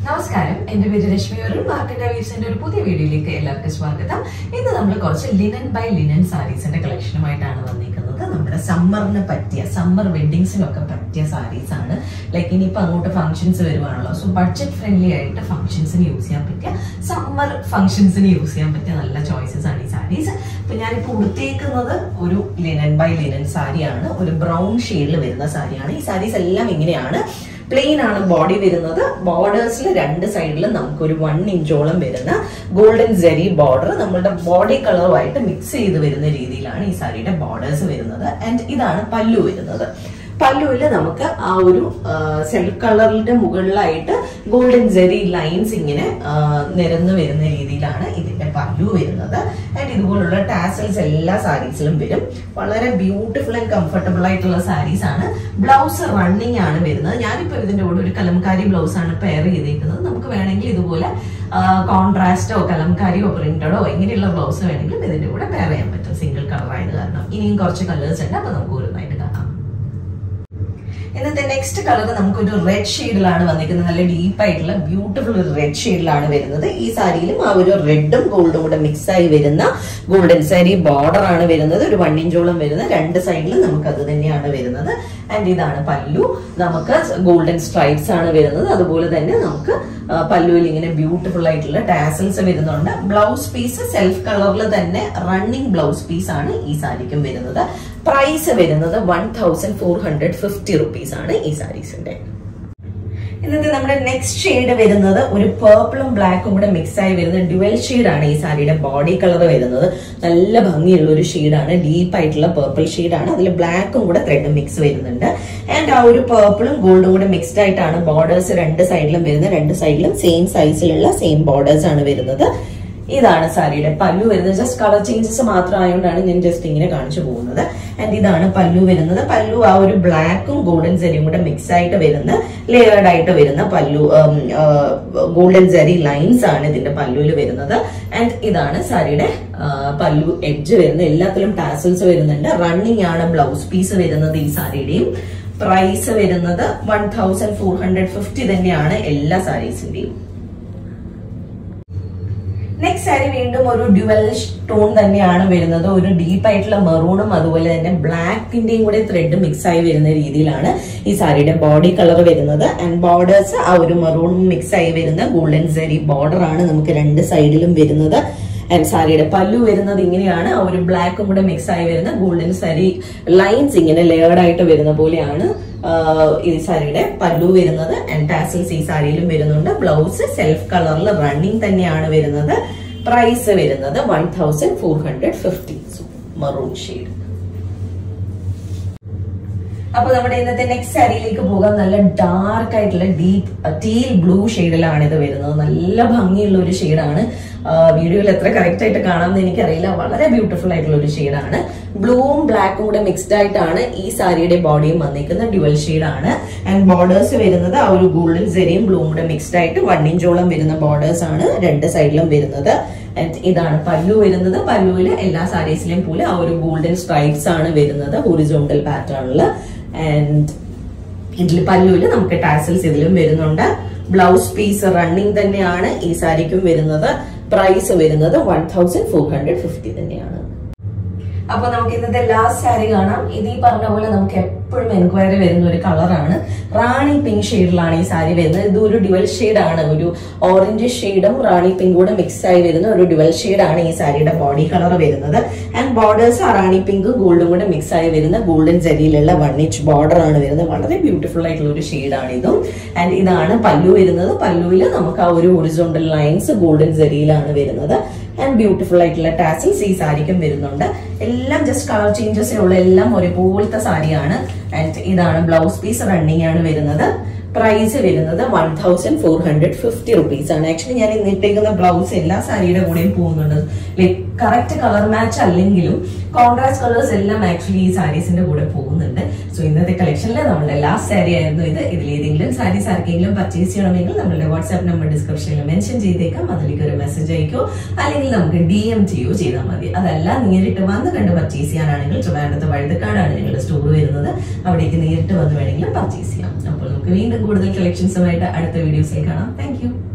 നമസ്കാരം എന്റെ പേര് രശ്മി അരുൺ മാർക്കറ്റ് വീവ്സിന്റെ ഒരു പുതിയ വീഡിയോയിലേക്ക് എല്ലാവർക്കും സ്വാഗതം ഇന്ന് നമ്മൾ കുറച്ച് ലിനൻ ബൈ ലിനൻ സാരീസിന്റെ കളക്ഷനുമായിട്ടാണ് വന്നിരിക്കുന്നത് നമ്മുടെ സമ്മറിന് പറ്റിയ സമ്മർ വെഡിങ്സിനൊക്കെ പറ്റിയ സാരീസ് ആണ് ലൈക്ക് ഇനിയിപ്പോ അങ്ങോട്ട് ഫംഗ്ഷൻസ് വരുവാണല്ലോ സോ ബഡ്ജറ്റ് ഫ്രണ്ട്ലി ആയിട്ട് ഫംഗ്ഷൻസിന് യൂസ് ചെയ്യാൻ പറ്റിയ സമ്മർ ഫംഗ്ഷൻസിന് യൂസ് ചെയ്യാൻ പറ്റിയ നല്ല ചോയ്സസ് ആണ് ഈ സാരീസ് ഇപ്പൊ ഞാനിപ്പോ ഉടുത്തേക്കുന്നത് ഒരു ലിനൻ ബൈ ലിനൻ സാരിയാണ് ഒരു ബ്രൗൺ ഷെയ്ഡിൽ വരുന്ന സാരിയാണ് ഈ സാരീസ് എല്ലാം ഇങ്ങനെയാണ് പ്ലെയിൻ ആണ് ബോഡി വരുന്നത് ബോർഡേഴ്സിൽ രണ്ട് സൈഡിലും നമുക്കൊരു വൺ ഇഞ്ചോളം വരുന്ന ഗോൾഡൻ ജെറി ബോർഡർ നമ്മളുടെ ബോഡി കളറുമായിട്ട് മിക്സ് ചെയ്ത് വരുന്ന രീതിയിലാണ് ഈ സാരിയുടെ ബോർഡേഴ്സ് വരുന്നത് ആൻഡ് ഇതാണ് പല്ലു വരുന്നത് പല്ലുവിൽ നമുക്ക് ആ ഒരു സെൽഫ് കളറിന്റെ മുകളിലായിട്ട് ഗോൾഡൻ ജെറി ലൈൻസ് ഇങ്ങനെ ആ, നിരന്ന് വരുന്ന രീതിയിലാണ് ഇതിന്റെ പല്ലു വരുന്നത് ആൻഡ് ഇതുപോലുള്ള ടാസൽസ് എല്ലാ സാരീസിലും വരും വളരെ ബ്യൂട്ടിഫുൾ ആൻഡ് കംഫർട്ടബിൾ ആയിട്ടുള്ള സാരീസ് ആണ് ബ്ലൗസ് റണ്ണിങ് ആണ് വരുന്നത് ഞാനിപ്പോ ഇതിന്റെ കൂടെ ഒരു കലംകാരി ബ്ലൗസ് ആണ് പെയർ ചെയ്തേക്കുന്നത് നമുക്ക് വേണമെങ്കിൽ ഇതുപോലെ കോൺട്രാസ്റ്റോ കലംകാരിയോ പ്രിന്റഡോ ഇങ്ങനെയുള്ള ബ്ലൗസ് വേണമെങ്കിലും ഇതിന്റെ കൂടെ പെയർ ചെയ്യാൻ പറ്റും സിംഗിൾ കളർ ആയത് കാരണം ഇനിയും കുറച്ച് കളേഴ്സ് ഉണ്ട് അപ്പൊ നമുക്ക് ഓരോന്നായിട്ട് കാണാം ഇന്നത്തെ നെക്സ്റ്റ് കളർ നമുക്കൊരു റെഡ് ഷെയ്ഡിലാണ് വന്നിരിക്കുന്നത് നല്ല ഡീപ്പ് ആയിട്ടുള്ള ബ്യൂട്ടിഫുൾ ഒരു റെഡ് ഷെയ്ഡിലാണ് വരുന്നത് ഈ സാരിയിലും ആ ഒരു റെഡും ഗോൾഡും കൂടെ മിക്സ് ആയി വരുന്ന ഗോൾഡൻ സാരി ബോർഡർ ആണ് വരുന്നത് ഒരു വൺ ഇഞ്ചോളം വരുന്ന രണ്ട് സൈഡിലും നമുക്ക് അത് തന്നെയാണ് വരുന്നത് ആൻഡ് ഇതാണ് പല്ലു നമുക്ക് ഗോൾഡൻ സ്ട്രൈപ്സ് ആണ് വരുന്നത് അതുപോലെ തന്നെ നമുക്ക് ആ, പല്ലുവിൽ ഇങ്ങനെ ബ്യൂട്ടിഫുൾ ആയിട്ടുള്ള ടാസൽസ് വരുന്നുണ്ട് ബ്ലൗസ് പീസ് സെൽഫ് കളറിൽ തന്നെ റണ്ണിങ് ബ്ലൗസ് പീസ് ആണ് ഈ സാരിക്കും വരുന്നത് പ്രൈസ് വരുന്നത് one thousand four hundred fifty rupees ആണ് ഈ സാരീസിന്റെ ഇന്നത്തെ നമ്മുടെ നെക്സ്റ്റ് ഷെയ്ഡ് വരുന്നത് ഒരു പേർപ്പിളും ബ്ലാക്കും കൂടെ മിക്സ് ആയി വരുന്ന ഡ്യുവൽ ആണ് ഈ സാരിയുടെ ബോഡി കളർ വരുന്നത് നല്ല ഭംഗിയുള്ള ഒരു ഷെയ്ഡാണ് ഡീപ്പ് ആയിട്ടുള്ള പേർപ്പിൾ ഷെയ്ഡാണ് അതിൽ ബ്ലാക്കും കൂടെ ത്രെഡ് മിക്സ് വരുന്നുണ്ട് ആൻഡ് ആ ഒരു പേർപ്പിളും ഗോൾഡും കൂടെ മിക്സ്ഡ് ആയിട്ടാണ് ബോർഡേഴ്സ് രണ്ട് സൈഡിലും വരുന്നത് രണ്ട് സൈഡിലും സെയിം സൈസിലുള്ള സെയിം ബോർഡേഴ്സ് ആണ് വരുന്നത് ഇതാണ് സാരിയുടെ പല്ലു വരുന്നത് ജസ്റ്റ് കളർ ചേഞ്ചസ് മാത്രം ആയതുകൊണ്ടാണ് ഞാൻ ജസ്റ്റ് ഇങ്ങനെ കാണിച്ചു പോകുന്നത് ആൻഡ് ഇതാണ് പല്ലു വരുന്നത് പല്ലു ആ ഒരു ബ്ലാക്കും ഗോൾഡൻ ജെറിയും കൂടെ മിക്സ് ആയിട്ട് വരുന്ന ലെയേർഡ് ആയിട്ട് വരുന്ന പല്ലു ഗോൾഡൻ ജെറി ലൈൻസ് ആണ് ഇതിന്റെ പല്ലുവിൽ വരുന്നത് ആൻഡ് ഇതാണ് സാരിയുടെ ആ, പല്ലു എഡ്ജ് വരുന്നത് എല്ലാത്തിലും ടാസൽസ് വരുന്നുണ്ട് റണ്ണിങ് ആണ് ബ്ലൗസ് പീസ് വരുന്നത് ഈ സാരിയുടെയും പ്രൈസ് വരുന്നത് one thousand four hundred fifty തന്നെയാണ് എല്ലാ സാരീസിന്റെയും നെക്സ്റ്റ് സാരി വീണ്ടും ഒരു ഡ്യുവൽ ടോൺ തന്നെയാണ് വരുന്നത് ഒരു ഡീപ്പ് ആയിട്ടുള്ള മെറൂണും അതുപോലെ തന്നെ ബ്ലാക്കിന്റെയും കൂടെ ത്രെഡ് മിക്സ് ആയി വരുന്ന രീതിയിലാണ് ഈ സാരിയുടെ ബോഡി കളർ വരുന്നത് ആൻഡ് ബോർഡേഴ്സ് ആ ഒരു മെറൂണും മിക്സ് ആയി വരുന്ന ഗോൾഡൻ സെറി ബോർഡർ ആണ് നമുക്ക് രണ്ട് സൈഡിലും വരുന്നത് ആൻഡ് സാരിയുടെ പല്ലു വരുന്നത് ഇങ്ങനെയാണ് ആ ഒരു ബ്ലാക്കും കൂടെ മിക്സ് ആയി വരുന്ന ഗോൾഡൻ സാരി ലൈൻസ് ഇങ്ങനെ ലെയർഡ് ആയിട്ട് വരുന്ന പോലെയാണ് ആഹ് ഈ സാരിയുടെ പല്ലു വരുന്നത് ആൻഡ് ടാസൽസ് ഈ സാരിയിലും വരുന്നുണ്ട് ബ്ലൗസ് സെൽഫ് കളറിൽ റണ്ണിങ് തന്നെയാണ് വരുന്നത് പ്രൈസ് വരുന്നത് one thousand four hundred fifty maroon shade അപ്പൊ നമ്മുടെ ഇന്നത്തെ നെക്സ്റ്റ് സാരിയിലേക്ക് പോകാം നല്ല ഡാർക്ക് ആയിട്ടുള്ള ഡീപ്പ് ടീൽ ബ്ലൂ ഷെയ്ഡിലാണ് ഇത് വരുന്നത് നല്ല ഭംഗിയുള്ള ഒരു ഷെയ്ഡാണ് വീഡിയോയിൽ എത്ര കറക്റ്റ് ആയിട്ട് കാണാമെന്ന് എനിക്കറിയില്ല വളരെ ബ്യൂട്ടിഫുൾ ആയിട്ടുള്ള ഒരു ഷെയ്ഡാണ് ബ്ലൂവും ബ്ലാക്കും കൂടെ മിക്സ്ഡ് ആയിട്ടാണ് ഈ സാരിയുടെ ബോഡിയും വന്നിരിക്കുന്നത് ഡ്യുവൽ ഷെയ്ഡാണ് ആൻഡ് ബോർഡേഴ്സ് വരുന്നത് ആ ഒരു ഗോൾഡൻ സെരിയും ബ്ലൂവും കൂടെ മിക്സ്ഡ് ആയിട്ട് വൺ ഇഞ്ചോളം വരുന്ന ബോർഡേഴ്സ് ആണ് രണ്ട് സൈഡിലും വരുന്നത് ആൻഡ് ഇതാണ് പല്ലു വരുന്നത് പല്ലുവിൽ എല്ലാ സാരീസിലെയും പോലെ ആ ഒരു ഗോൾഡൻ സ്ട്രൈപ്സ് ആണ് വരുന്നത് ഹൊറിസോണ്ടൽ പാറ്റേണിൽ ആൻഡ് ഇതിൽ പല്ലുവിൽ നമുക്ക് ടാസൽസ് ഇതിലും വരുന്നുണ്ട് ബ്ലൗസ് പീസ് റണ്ണിങ് തന്നെയാണ് ഈ സാരിക്കും വരുന്നത് പ്രൈസ് വരുന്നത് one thousand four hundred fifty തന്നെയാണ് അപ്പൊ നമുക്ക് ഇന്നത്തെ ലാസ്റ്റ് സാരി കാണാം ഇത് ഈ പറഞ്ഞ പോലെ നമുക്ക് എപ്പോഴും എൻക്വയറി വരുന്ന ഒരു കളറാണ് റാണി പിങ്ക് ഷെയ്ഡിലാണ് ഈ സാരി വരുന്നത് ഇത് ഒരു ഡുവൽ ആണ് ഒരു ഓറഞ്ച് ഷെയ്ഡും റാണി പിങ്ക് കൂടെ മിക്സ് ആയി വരുന്ന ഒരു ഡുവൽ ആണ് ഈ സാരിയുടെ ബോഡി കളർ വരുന്നത് ആൻഡ് ബോർഡേഴ്സ് ആ റാണി പിങ്കും ഗോൾഡും കൂടെ മിക്സ് ആയി വരുന്ന ഗോൾഡൻ ജരിയിലുള്ള വൺ ഇഞ്ച് ബോർഡർ ആണ് വരുന്നത് വളരെ ബ്യൂട്ടിഫുൾ ആയിട്ടുള്ള ഒരു ഷെയ്ഡാണ് ഇതും ആൻഡ് ഇതാണ് പല്ലു വരുന്നത് പല്ലുവിൽ നമുക്ക് ആ ഒരു ഒറിസോണ്ടൽ ലൈൻസ് ഗോൾഡൻ ജരിയിലാണ് വരുന്നത് ആൻഡ് ബ്യൂട്ടിഫുൾ ആയിട്ടുള്ള ടാസിൽസ് ഈ സാരിക്കും വരുന്നുണ്ട് എല്ലാം ജസ്റ്റ് കളർ ചേഞ്ചസ് ഉള്ള എല്ലാം ഒരുപോലത്തെ സാരിയാണ് ആൻഡ് ഇതാണ് ബ്ലൗസ് പീസ് റണ്ണിങ് ആണ് വരുന്നത് പ്രൈസ് വരുന്നത് one thousand four hundred fifty rupees ആണ് ആക്ച്വലി ഞാൻ ഇന്നിട്ടേക്കുന്ന ബ്ലൗസ് എല്ലാ സാരിയുടെ കൂടെയും പോകുന്നുണ്ട് ലൈക് കറക്റ്റ് കളർ മാച്ച് അല്ലെങ്കിലും കോൺട്രാസ്റ്റ് കളേഴ്സ് എല്ലാം ആക്ച്വലി ഈ സാരീസിന്റെ കൂടെ പോകുന്നുണ്ട് സോ ഇന്നത്തെ കളക്ഷനിൽ നമ്മുടെ ലാസ്റ്റ് സാരി ആയിരുന്നു ഇത് ഇതിൽ ഏതെങ്കിലും സാരീസ് ആർക്കെങ്കിലും പർച്ചേസ് ചെയ്യണമെങ്കിൽ നമ്മുടെ വാട്സ്ആപ്പ് നമ്പർ ഡിസ്ക്രിപ്ഷനിൽ മെൻഷൻ ചെയ്തേക്കാം അതിലേക്ക് ഒരു മെസ്സേജ് അയക്കോ അല്ലെങ്കിൽ നമുക്ക് ഡി എം ചെയ്യോ ചെയ്താൽ മതി അതല്ല നേരിട്ട് വന്ന് കണ്ട് പർച്ചേസ് ചെയ്യാനാണെങ്കിൽ ട്രിവാൻഡത്ത് വഴുതക്കാടാണ് നിങ്ങളുടെ സ്റ്റോർ വരുന്നത് അവിടേക്ക് നേരിട്ട് വന്ന് വേണമെങ്കിലും പർച്ചേസ് ചെയ്യാം അപ്പോൾ നമുക്ക് വീണ്ടും കൂടുതൽ കളക്ഷൻസുമായിട്ട് അടുത്ത വീഡിയോസിൽ കാണാം താങ്ക്